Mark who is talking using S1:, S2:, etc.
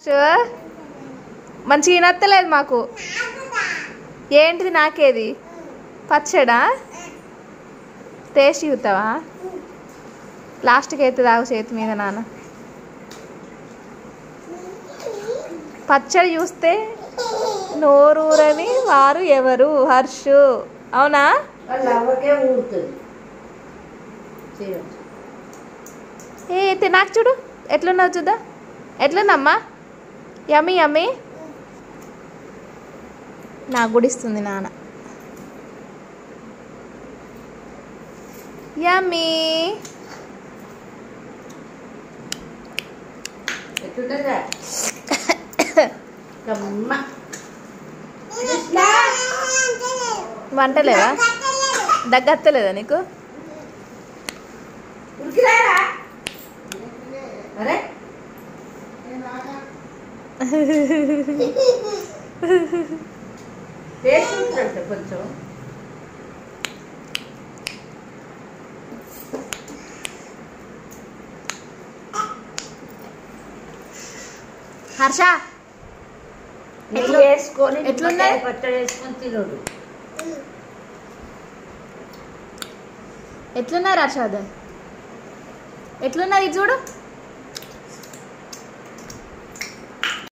S1: So, మంచిగా నత్తలేదు మాకు ఏంటిది నాకేది పచ్చడా టేస్ట్ చూస్తావా లాస్ట్కి అయితే తాగు చేతి మీద నాన్న పచ్చడి చూస్తే నోరూరని వారు ఎవరు హర్షు అవునా
S2: వాళ్ళు ఎవరికే ఊరుతుంది చేయొచ్చు
S1: ఏ అయితే నాకు చూడు ఎట్లున్నావు చూద్దా ఎట్లున్నమ్మా యమ్మీ యమ్మీ నాకు కూడా ఇస్తుంది నాన్న యమ్మీ
S2: ఎట్లుంటుందా కమ్మ
S1: వంటలేదా దగ్గత్తలేదా నీకు
S2: ఉరికిరారా అరే టేస్ట్ ఉంటుందంట కొంచెం
S1: హర్ష
S2: నెయ్యి వేసుకొని
S1: ఎట్లున్నాయి?
S2: నిమ్మకాయ పచ్చడి వేసుకొని తినడు
S1: ఎట్లున్నారు హర్ష ఎట్లున్నారు ఇది చూడు